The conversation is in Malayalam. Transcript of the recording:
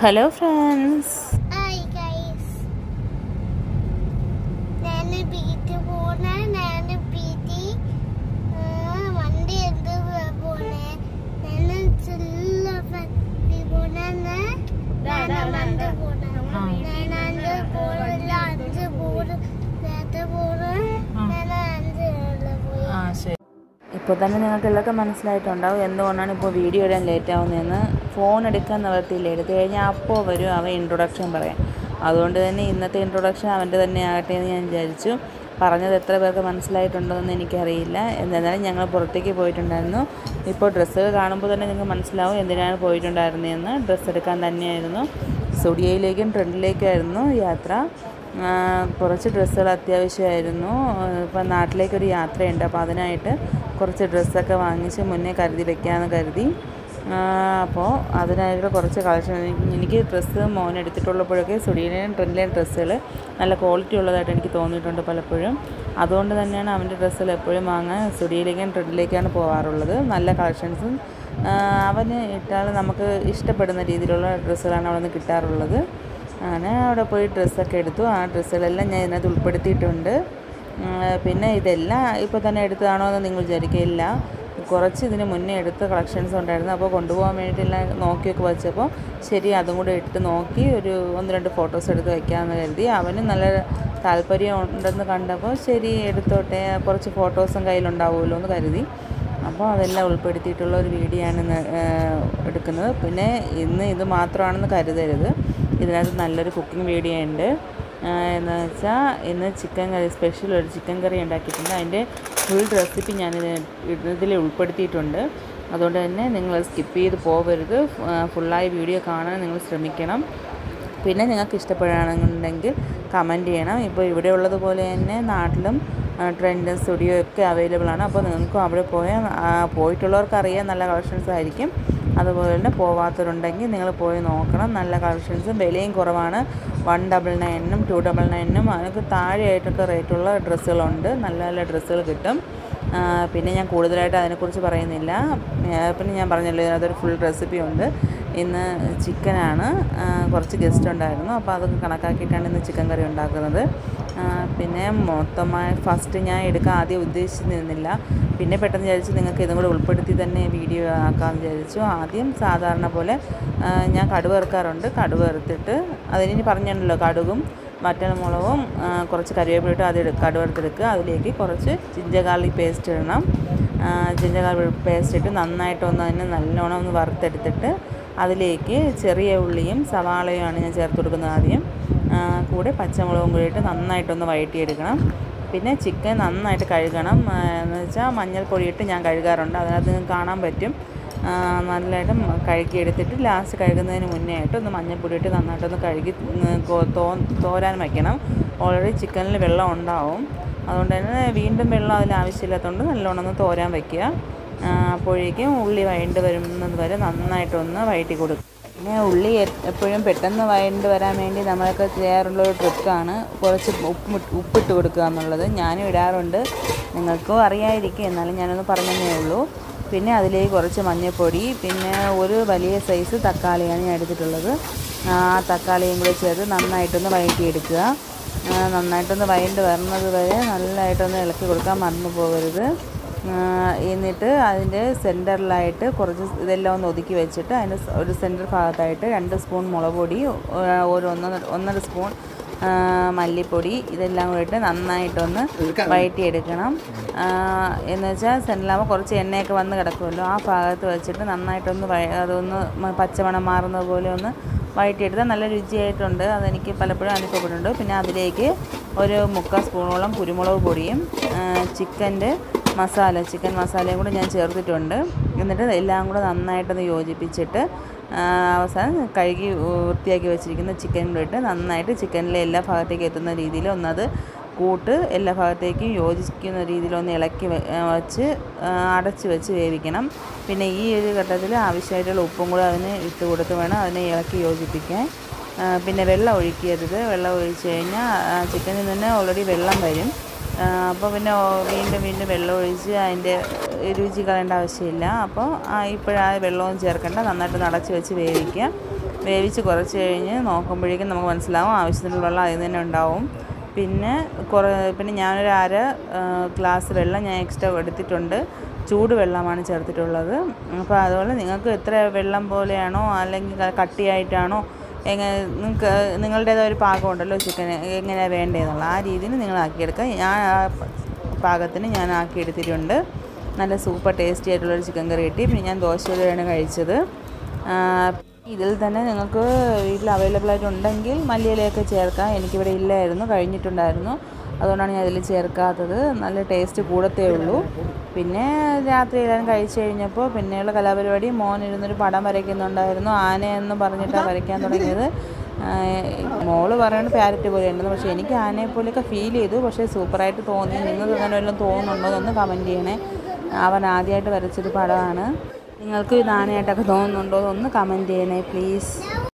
ഹലോ ഫ്രണ്ട്സ് ഹായ് ഗൈസ് ഞാൻ ബീച്ച് പോണ ഞാൻ ബീച്ച് വണ്ടി എന്ത് പോണേ ഞാൻ ചില്ല ഫാക്ടറി പോണ ഞാൻ വണ്ടി പോണ ഞാൻ അഞ്ച് പോണില്ല അഞ്ച് പോണ് നേരത്തെ പോണ് ഞാൻ അഞ്ച് പോയി ആ ശരി ഇപ്പോൾ തന്നെ നിങ്ങൾക്ക് എല്ലാവർക്കും മനസ്സിലായിട്ടുണ്ടാവും എന്തുകൊണ്ടാണ് ഇപ്പോൾ വീഡിയോ ഇടാൻ ലേറ്റ് ആവുന്നതെന്ന് ഫോൺ എടുക്കാൻ നിവർത്തിയില്ല എടുത്തു കഴിഞ്ഞാൽ അപ്പോൾ വരും അവൻ ഇൻട്രൊഡക്ഷൻ പറയാം അതുകൊണ്ട് തന്നെ ഇന്നത്തെ ഇൻട്രൊഡക്ഷൻ അവൻ്റെ തന്നെ ആകട്ടെ എന്ന് ഞാൻ വിചാരിച്ചു പറഞ്ഞത് എത്ര പേർക്ക് മനസ്സിലായിട്ടുണ്ടോയെന്ന് എനിക്കറിയില്ല എന്നാലും ഞങ്ങൾ പുറത്തേക്ക് പോയിട്ടുണ്ടായിരുന്നു ഇപ്പോൾ ഡ്രസ്സുകൾ കാണുമ്പോൾ തന്നെ നിങ്ങൾക്ക് മനസ്സിലാവും എന്തിനാണ് പോയിട്ടുണ്ടായിരുന്നതെന്ന് ഡ്രസ്സ് എടുക്കാൻ തന്നെയായിരുന്നു സ്റ്റുഡിയോയിലേക്കും ട്രെൻഡിലേക്കായിരുന്നു യാത്ര ആ, കുറച്ച് ഡ്രസ്സുകൾ അത്യാവശ്യമായിരുന്നു ഇപ്പം നാട്ടിലേക്കൊരു യാത്രയുണ്ട് അപ്പോൾ അതിനായിട്ട് കുറച്ച് ഡ്രസ്സൊക്കെ വാങ്ങിച്ച് മുന്നേ കരുതി വെക്കാമെന്ന് കരുതി ആ, അപ്പോൾ അതിനായിട്ട് കുറച്ച് കളക്ഷൻ എനിക്ക് ഡ്രസ്സ് മോൻ എടുത്തിട്ടുള്ളപ്പോഴൊക്കെ സ്റ്റുഡിയോയിലെയും ട്രെൻഡിലെയും ഡ്രസ്സുകൾ നല്ല ക്വാളിറ്റി ഉള്ളതായിട്ട് എനിക്ക് തോന്നിയിട്ടുണ്ട് പലപ്പോഴും അതുകൊണ്ട് തന്നെയാണ് അവൻ്റെ ഡ്രസ്സുകൾ എപ്പോഴും വാങ്ങാൻ സ്റ്റുഡിയോയിലേക്കും ട്രെൻഡിലേക്കാണ് പോകാറുള്ളത് നല്ല കളക്ഷൻസും അവന് ഇട്ടാൽ നമുക്ക് ഇഷ്ടപ്പെടുന്ന രീതിയിലുള്ള ഡ്രസ്സുകളാണ് അവിടെ നിന്ന് കിട്ടാറുള്ളത് അങ്ങനെ അവിടെ പോയി ഡ്രസ്സൊക്കെ എടുത്തു ആ ഡ്രസ്സുകളെല്ലാം ഞാൻ ഇതിനകത്ത് ഉൾപ്പെടുത്തിയിട്ടുണ്ട് ഉം, പിന്നെ ഇതെല്ലാം ഇപ്പോൾ തന്നെ എടുത്തതാണോ എന്ന് നിങ്ങൾ വിചാരിക്കില്ല കുറച്ച് ഇതിന് മുന്നേ എടുത്ത കളക്ഷൻസ് ഉണ്ടായിരുന്നു അപ്പോൾ കൊണ്ടുപോകാൻ വേണ്ടിയിട്ടെല്ലാം നോക്കിയൊക്കെ വെച്ചപ്പോൾ ശരി അതും കൂടെ എടുത്ത് നോക്കി ഒരു ഒന്ന് രണ്ട് ഫോട്ടോസ് എടുത്ത് വയ്ക്കാമെന്ന് കരുതി അവന് നല്ല താല്പര്യം ഉണ്ടെന്ന് കണ്ടപ്പോൾ ശരി എടുത്തോട്ടെ കുറച്ച് ഫോട്ടോസും കയ്യിലുണ്ടാവുമല്ലോ എന്ന് കരുതി അപ്പോൾ അതെല്ലാം ഉൾപ്പെടുത്തിയിട്ടുള്ള ഒരു വീഡിയോ ആണ് ഇന്ന്, ഏഹ്, എടുക്കുന്നത് പിന്നെ ഇന്ന് ഇത് മാത്രമാണെന്ന് കരുതരുത് ഇതിനകത്ത് നല്ലൊരു കുക്കിംഗ് വീഡിയോ ഉണ്ട് ആഹ് എന്ന് വെച്ചാൽ ഇന്ന് ചിക്കൻ കറി സ്പെഷ്യൽ ഒരു ചിക്കൻ കറി ഉണ്ടാക്കിയിട്ടുണ്ട് അതിൻ്റെ ഫുൾ റെസിപ്പി ഞാൻ ഇതിൽ ഉൾപ്പെടുത്തിയിട്ടുണ്ട് അതുകൊണ്ട് തന്നെ നിങ്ങൾ സ്കിപ്പ് ചെയ്ത് പോകരുത് ഫുള്ളായി വീഡിയോ കാണാൻ നിങ്ങൾ ശ്രമിക്കണം പിന്നെ നിങ്ങൾക്ക് ഇഷ്ടപ്പെടുകയാണെന്നുണ്ടെങ്കിൽ കമൻറ്റ് ചെയ്യണം ഇപ്പോൾ ഇവിടെ ഉള്ളതുപോലെ തന്നെ നാട്ടിലും ട്രെൻഡ് സ്റ്റുഡിയോ ഒക്കെ അവൈലബിൾ ആണ് അപ്പോൾ നിങ്ങൾക്കും അവിടെ പോയാൽ ആ, പോയിട്ടുള്ളവർക്ക് അറിയാം നല്ല കളക്ഷൻസ് ആയിരിക്കും അതുപോലെ തന്നെ പോവാത്തവരുണ്ടെങ്കിൽ നിങ്ങൾ പോയി നോക്കണം നല്ല കളക്ഷൻസും വിലയും കുറവാണ് വൺ ഡബിൾ നയനും ടു ഡബിൾ നയനും അതിനൊക്കെ താഴെയായിട്ടൊക്കെ റേറ്റുള്ള ഡ്രസ്സുകളുണ്ട് നല്ല നല്ല ഡ്രസ്സുകൾ കിട്ടും ആ, പിന്നെ ഞാൻ കൂടുതലായിട്ട് അതിനെക്കുറിച്ച് പറയുന്നില്ല ആ, പിന്നെ ഞാൻ പറഞ്ഞല്ലോ അതൊരു ഫുൾ റെസിപ്പി ഉണ്ട് ഇന്ന് ചിക്കനാണ് ആ, കുറച്ച് ഗസ്റ്റ് ഉണ്ടായിരുന്നു അപ്പോൾ അതൊക്കെ കണക്കാക്കിയിട്ടാണ് ഇന്ന് ചിക്കൻ കറി ഉണ്ടാക്കുന്നത് ആ, പിന്നെ മൊത്തമായി ഫസ്റ്റ് ഞാൻ എടുക്കാൻ ആദ്യം ഉദ്ദേശിച്ചിരുന്നില്ല പിന്നെ പെട്ടെന്ന് വിചാരിച്ചു നിങ്ങൾക്ക് ഇതും കൂടെ ഉൾപ്പെടുത്തി തന്നെ വീഡിയോ ആക്കാമെന്ന് വിചാരിച്ചു ആദ്യം സാധാരണ പോലെ ആ, ഞാൻ കടുക് വറുക്കാറുണ്ട് കടുക് വറുത്തിട്ട് അതിനി പറഞ്ഞല്ലോ കടുകും വറ്റൽമുളകും ആ, കുറച്ച് കറിവേപ്പിലിട്ട് അത് എടു- കടുക് വറുത്തെടുക്കുക അതിലേക്ക് കുറച്ച് ജിഞ്ചർ ഗാർലിക് പേസ്റ്റ് ഇടണം ജിഞ്ചർ ഗാർലിക് പേസ്റ്റ് ഇട്ട് നന്നായിട്ടൊന്ന് അതിനെ നല്ലോണം ഒന്ന് വറുത്തെടുത്തിട്ട് അതിലേക്ക് ചെറിയ ഉള്ളിയും സവാളയുമാണ് ഞാൻ ചേർത്ത് കൊടുക്കുന്നത് ആദ്യം ആ, കൂടെ പച്ചമുളകും കൂടി ഇട്ട് നന്നായിട്ടൊന്ന് വഴറ്റിയെടുക്കണം പിന്നെ ചിക്കൻ നന്നായിട്ട് കഴുകണം ആ, എന്ന് വെച്ചാൽ മഞ്ഞൾപ്പൊടി ഇട്ട് ഞാൻ കഴുകാറുണ്ട് അതിനകത്ത് നിങ്ങൾക്ക് കാണാൻ പറ്റും ആ, നല്ലതായിട്ട് മ- കഴുകി എടുത്തിട്ട് ലാസ്റ്റ് കഴുകുന്നതിന് മുന്നേ ആയിട്ട് ഒന്ന് മഞ്ഞൾപ്പൊടി ഇട്ട് നന്നായിട്ടൊന്ന് കഴുകി ഉം, കോ- തോ തോരാൻ വയ്ക്കണം ഓൾറെഡി ചിക്കനിൽ വെള്ളം ഉണ്ടാവും അതുകൊണ്ട് തന്നെ വീണ്ടും വെള്ളം അതിൽ ആവശ്യമില്ലാത്തതുകൊണ്ട് നല്ലോണം ഒന്ന് തോരാൻ വയ്ക്കുക ആ, അപ്പോഴേക്കും ഉള്ളി വഴണ്ട് വരുന്നത് വരെ നന്നായിട്ടൊന്ന് വഴറ്റി കൊടുക്കും പിന്നെ ഉള്ളി എ- എപ്പോഴും പെട്ടെന്ന് വഴണ്ട് വരാൻ വേണ്ടി നമ്മളൊക്കെ ചെയ്യാറുള്ള ഒരു ട്രിക്കാണ് കുറച്ച് ഉപ്പ് ഉപ്പിട്ട് കൊടുക്കുക എന്നുള്ളത് ഞാനും ഇടാറുണ്ട് നിങ്ങൾക്കും അറിയാതിരിക്കും എന്നാലും ഞാനൊന്ന് പറഞ്ഞതേ ഉള്ളൂ പിന്നെ അതിലേക്ക് കുറച്ച് മഞ്ഞൾപ്പൊടി പിന്നെ ഒരു വലിയ സൈസ് തക്കാളിയാണ് ഞാൻ എടുത്തിട്ടുള്ളത് ആ തക്കാളിയും കൂടി ചേർത്ത് നന്നായിട്ടൊന്ന് വഴറ്റിയെടുക്കുക ആ, നന്നായിട്ടൊന്ന് വഴണ്ട് വരുന്നത് വരെ നല്ലതായിട്ടൊന്ന് ഇളക്കി കൊടുക്കാൻ മറന്നു പോകരുത് ആ, എന്നിട്ട് അതിൻ്റെ സെൻറ്ററിലായിട്ട് കുറച്ച് ഇതെല്ലാം ഒന്ന് ഒതുക്കി വെച്ചിട്ട് അതിൻ്റെ സ് ഒരു സെൻറ്റർ ഭാഗത്തായിട്ട് രണ്ട് സ്പൂൺ മുളക് പൊടി ഒ- ഒരു ഒന്നര ഒന്നര സ്പൂൺ ആ, മല്ലിപ്പൊടി ഇതെല്ലാം കൂടി ഇട്ട് നന്നായിട്ടൊന്ന് വഴറ്റിയെടുക്കണം ആ, എന്ന് വെച്ചാൽ സെൻറ്ററിലാകുമ്പോൾ കുറച്ച് എണ്ണയൊക്കെ വന്ന് കിടക്കുമല്ലോ ആ ഭാഗത്ത് വെച്ചിട്ട് നന്നായിട്ടൊന്ന് വഴ അതൊന്ന് മ- പച്ചമണം മാറുന്നത് പോലെ ഒന്ന് വഴറ്റിയെടുത്താൽ നല്ല രുചിയായിട്ടുണ്ട് അതെനിക്ക് പലപ്പോഴും അനുഭവപ്പെട്ടിട്ടുണ്ട് പിന്നെ അതിലേക്ക് ഒരു മുക്കാൽ സ്പൂണോളം കുരുമുളക് പൊടിയും ചിക്കൻ്റെ മസാല ചിക്കൻ മസാലയും കൂടെ ഞാൻ ചേർത്തിട്ടുണ്ട് എന്നിട്ട് എല്ലാം കൂടെ നന്നായിട്ടൊന്ന് യോജിപ്പിച്ചിട്ട് ആ, അവസാനം കഴുകി വൃത്തിയാക്കി വെച്ചിരിക്കുന്ന ചിക്കൻ കൂടെ ഇട്ട് നന്നായിട്ട് ചിക്കനിലെ എല്ലാ ഭാഗത്തേക്കും എത്തുന്ന രീതിയിൽ ഒന്നത് കൂട്ട് എല്ലാ ഭാഗത്തേക്കും യോജിക്കുന്ന രീതിയിൽ ഒന്ന് ഇളക്കി വെ- ആ, വച്ച് ആ, അടച്ച് വെച്ച് വേവിക്കണം പിന്നെ ഈ ഒരു ഘട്ടത്തിൽ ആവശ്യമായിട്ടുള്ള ഉപ്പും കൂടെ അതിന് ഇട്ട് കൊടുത്ത് വേണം അതിനെ ഇളക്കി യോജിപ്പിക്കാൻ ആ, പിന്നെ വെള്ളം ഒഴിക്കരുത് വെള്ളം ഒഴിച്ച് കഴിഞ്ഞാൽ ചിക്കനിൽ നിന്ന് ഓൾറെഡി വെള്ളം വരും അപ്പോൾ പിന്നെ ഓ- വീണ്ടും വീണ്ടും വെള്ളം ഒഴിച്ച് അതിൻ്റെ രുചി കളയേണ്ട ആവശ്യമില്ല അപ്പോൾ ഇപ്പോഴാ വെള്ളവും ചേർക്കേണ്ട നന്നായിട്ട് നടച്ച് വെച്ച് വേവിക്കുക വേവിച്ച് കുറച്ച് കഴിഞ്ഞ് നോക്കുമ്പോഴേക്കും നമുക്ക് മനസ്സിലാവും ആവശ്യത്തിനുള്ള വെള്ളം അതിൽ തന്നെ ഉണ്ടാവും പിന്നെ കുറേ പിന്നെ ഞാനൊരു അര ഗ്ലാസ് വെള്ളം ഞാൻ എക്സ്ട്രാ എടുത്തിട്ടുണ്ട് ചൂട് വെള്ളമാണ് ചേർത്തിട്ടുള്ളത് അപ്പോൾ അതുപോലെ നിങ്ങൾക്ക് എത്ര വെള്ളം പോലെയാണോ അല്ലെങ്കിൽ ക- കട്ടിയായിട്ടാണോ എങ്ങനെ നിങ്ങൾക്ക് നിങ്ങളുടേതായ ഒരു പാകം ഉണ്ടല്ലോ ചിക്കൻ എങ്ങനെയാണ് വേണ്ടതെന്നുള്ള ആ രീതിയിൽ നിങ്ങൾ ആക്കിയെടുക്കുക ഞാൻ ആ പ- പാകത്തിന് ഞാൻ ആക്കിയെടുത്തിട്ടുണ്ട് നല്ല സൂപ്പർ ടേസ്റ്റി ആയിട്ടുള്ളൊരു ചിക്കൻ കറി കിട്ടി പിന്നെ ഞാൻ ദോശയിലാണ് കഴിച്ചത് ആ, ഇതിൽ തന്നെ നിങ്ങൾക്ക് വീട്ടിൽ അവൈലബിൾ ആയിട്ടുണ്ടെങ്കിൽ മല്ലിയിലയൊക്കെ ചേർക്കാം എനിക്കിവിടെ ഇല്ലായിരുന്നു കഴിഞ്ഞിട്ടുണ്ടായിരുന്നു അതുകൊണ്ടാണ് ഞാൻ ഇതിൽ ചേർക്കാത്തത് നല്ല ടേസ്റ്റ് കൂടത്തേ ഉള്ളൂ പിന്നെ രാത്രി എല്ലാവരും കഴിച്ചു കഴിഞ്ഞപ്പോൾ പിന്നെയുള്ള കലാപരിപാടി മോൻ ഇരുന്നൊരു പടം വരയ്ക്കുന്നുണ്ടായിരുന്നു ആനയെന്ന് പറഞ്ഞിട്ടാണ് വരയ്ക്കാൻ തുടങ്ങിയത് ആഹ് മോള് പറയുന്നത് പാരറ്റ് പോലെ ഉണ്ടെന്ന് പക്ഷേ എനിക്ക് ആനയെ പോലെയൊക്കെ ഫീൽ ചെയ്തു പക്ഷേ സൂപ്പറായിട്ട് തോന്നി നിങ്ങൾക്ക് അങ്ങനെ വല്ലതും തോന്നുന്നുണ്ടോ എന്നൊന്ന് കമൻറ്റ് ചെയ്യണേ അവൻ ആദ്യമായിട്ട് വരച്ചൊരു പടമാണ് നിങ്ങൾക്ക് ഇത് ആനയായിട്ടൊക്കെ തോന്നുന്നുണ്ടോ എന്നൊന്ന് കമൻറ്റ് ചെയ്യണേ പ്ലീസ്